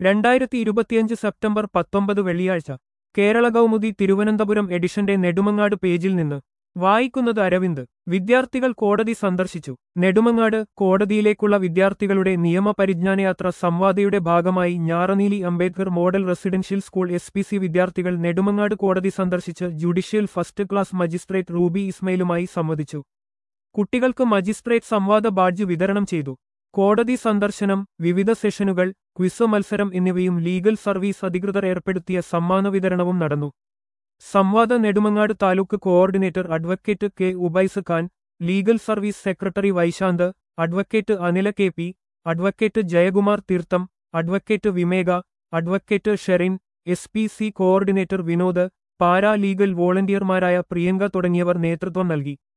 രണ്ടായിരത്തി ഇരുപത്തിയഞ്ച് സെപ്റ്റംബർ പത്തൊമ്പത് വെള്ളിയാഴ്ച കേരള കൗമുദി തിരുവനന്തപുരം എഡിഷന്റെ നെടുമങ്ങാട് പേജിൽ നിന്ന് വായിക്കുന്നത് അരവിന്ദ് വിദ്യാർത്ഥികൾ കോടതി സന്ദർശിച്ചു നെടുമങ്ങാട് കോടതിയിലേക്കുള്ള വിദ്യാർത്ഥികളുടെ നിയമപരിജ്ഞാനയാത്ര സംവാദയുടെ ഭാഗമായി ഞാറനീലി Ambedkar model residential school S P C വിദ്യാർത്ഥികൾ നെടുമങ്ങാട് കോടതി സന്ദർശിച്ച് judicial first class magistrate Ruby ഇസ്മയിലുമായി സംവദിച്ചു കുട്ടികൾക്ക് മജിസ്ട്രേറ്റ് സംവാദ ബാഡ്ജ് വിതരണം ചെയ്തു കോടതി സന്ദർശനം വിവിധ സെഷനുകൾ ക്വിസ് മത്സരം എന്നിവയും ലീഗൽ സർവീസ് അധികൃതർ ഏർപ്പെടുത്തിയ സമ്മാന വിതരണവും നടന്നു സംവാദ Nedumangad taluk coordinator advocate K Ubais Khan legal service secretary Vaishanth advocate Anila K P advocate Jayakumar Theertham advocate Vimeka advocate Sherin S P C coordinator Vinod paralegal വോളണ്ടിയർമാരായ പ്രിയങ്ക തുടങ്ങിയവർ നേതൃത്വം നൽകി